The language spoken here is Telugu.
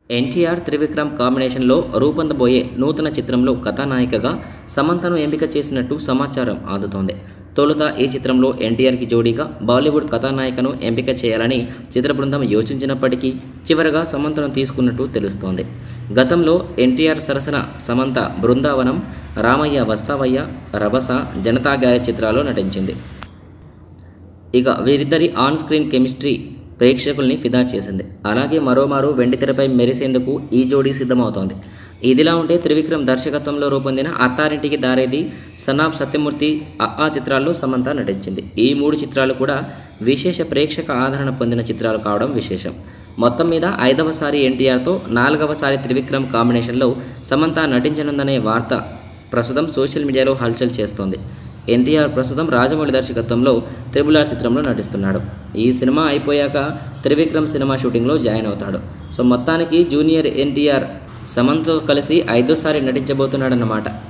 ఎన్టీఆర్ త్రివిక్రమ్ కాంబినేషన్లో రూపొందబోయే నూతన చిత్రంలో కథానాయికగా సమంతను ఎంపిక చేసినట్టు సమాచారం అందుతోంది తొలుత ఈ చిత్రంలో ఎన్టీఆర్కి జోడీగా బాలీవుడ్ కథానాయికను ఎంపిక చేయాలని చిత్ర బృందం యోచించినప్పటికీ చివరగా సమంతను తీసుకున్నట్టు తెలుస్తోంది గతంలో ఎన్టీఆర్ సరసన సమంత బృందావనం రామయ్య వస్తావయ్య రభస జనతాగాయ చిత్రాల్లో నటించింది ఇక వీరిద్దరి ఆన్ స్క్రీన్ కెమిస్ట్రీ ప్రేక్షకుల్ని ఫిదా చేసింది అలాగే మరోమారు వెండితెరపై మెరిసేందుకు ఈ జోడీ సిద్ధమవుతోంది ఇదిలా ఉంటే త్రివిక్రమ్ దర్శకత్వంలో రూపొందిన అత్తారింటికి దారేది సనాబ్ సత్యమూర్తి ఆ చిత్రాల్లో సమంత నటించింది ఈ మూడు చిత్రాలు కూడా విశేష ప్రేక్షక ఆదరణ పొందిన చిత్రాలు కావడం విశేషం మొత్తం మీద ఐదవసారి ఎన్టీఆర్తో నాలుగవసారి త్రివిక్రమ్ కాంబినేషన్లో సమంత నటించనుందనే వార్త ప్రస్తుతం సోషల్ మీడియాలో హల్చల్ చేస్తోంది ఎన్టీఆర్ ప్రస్తుతం రాజమౌళి దర్శకత్వంలో త్రిబుల్ ఆర్ చిత్రంలో నటిస్తున్నాడు ఈ సినిమా అయిపోయాక త్రివిక్రమ్ సినిమా షూటింగ్లో జాయిన్ అవుతాడు సో మొత్తానికి జూనియర్ ఎన్టీఆర్ సమంతతో కలిసి ఐదోసారి నటించబోతున్నాడన్నమాట